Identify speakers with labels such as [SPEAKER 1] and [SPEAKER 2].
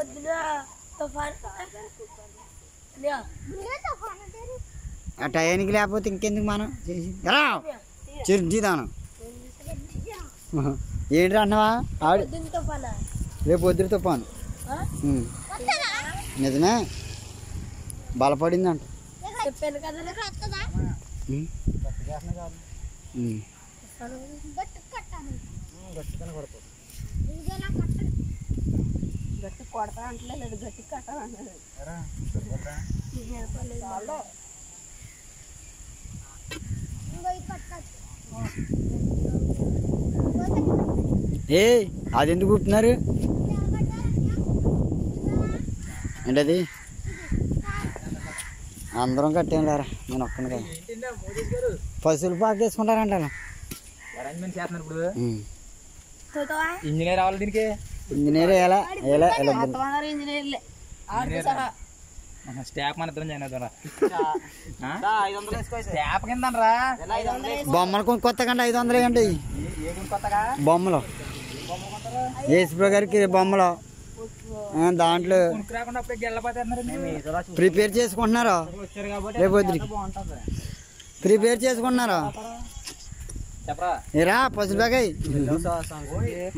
[SPEAKER 1] పొద్దున తుఫాన్ అన్నయ్య,
[SPEAKER 2] ఆ టయానికి లేకపోతే ఇంకెందుకు మనం చేసి రా చిరుజీదానం ఏంటి అన్నవా ఆవిడ
[SPEAKER 1] పొద్దున తుఫానా
[SPEAKER 2] రేపు పొద్దురు తుఫాను
[SPEAKER 1] ఆ?
[SPEAKER 2] ఉమ్. నిజమే బలపడిందంట
[SPEAKER 1] చెప్పాను కదా
[SPEAKER 2] ఉమ్. ఉమ్.
[SPEAKER 1] గట్టి కొడతా అంటలేదు గట్టి కట్టాలన్నది
[SPEAKER 2] ఏ అది ఎందుకు కుట్టినారు ఏంటది అందరం కట్టాం లేరా నేను ఒక్కని కదా
[SPEAKER 3] ఏంటంటే మోదీ గారు
[SPEAKER 2] పశువులు పాక వేసుకుంటారంట అలా.
[SPEAKER 3] అరేంజ్మెంట్ చేస్తున్నారు ఇప్పుడు
[SPEAKER 2] ఉమ్.
[SPEAKER 1] చూద్దామా
[SPEAKER 3] ఇంజనీర్ రావాలి దీనికి
[SPEAKER 2] ఇంజనీర్ ఎలా ఎలా ఎలా
[SPEAKER 1] ఇంజనీర్లే
[SPEAKER 3] స్టాఫ్ మన ఇద్దరం జాయిన్ అవుతారా స్టాఫ్ కింద రా
[SPEAKER 2] బొమ్మలు కొన్ని కొత్తగా ఐదు వందలు వేయండి
[SPEAKER 3] ఏ కొత్తగా
[SPEAKER 2] బొమ్మలు యేసుప్రభు గారికి బొమ్మలు ఆ, దాంట్లో
[SPEAKER 3] కొనుక్కు రాకుండా అప్పుడే గెల్లపోతున్నారు
[SPEAKER 2] ప్రిపేర్ చేసుకుంటున్నారు
[SPEAKER 3] వచ్చారు కాబట్టి
[SPEAKER 2] రేపు వద్దురికి.
[SPEAKER 3] బాగుంటుంది
[SPEAKER 2] ప్రిపేర్ చేసుకుంటున్నారు
[SPEAKER 3] చెప్పరా
[SPEAKER 2] ఏరా పసులు బాగాయి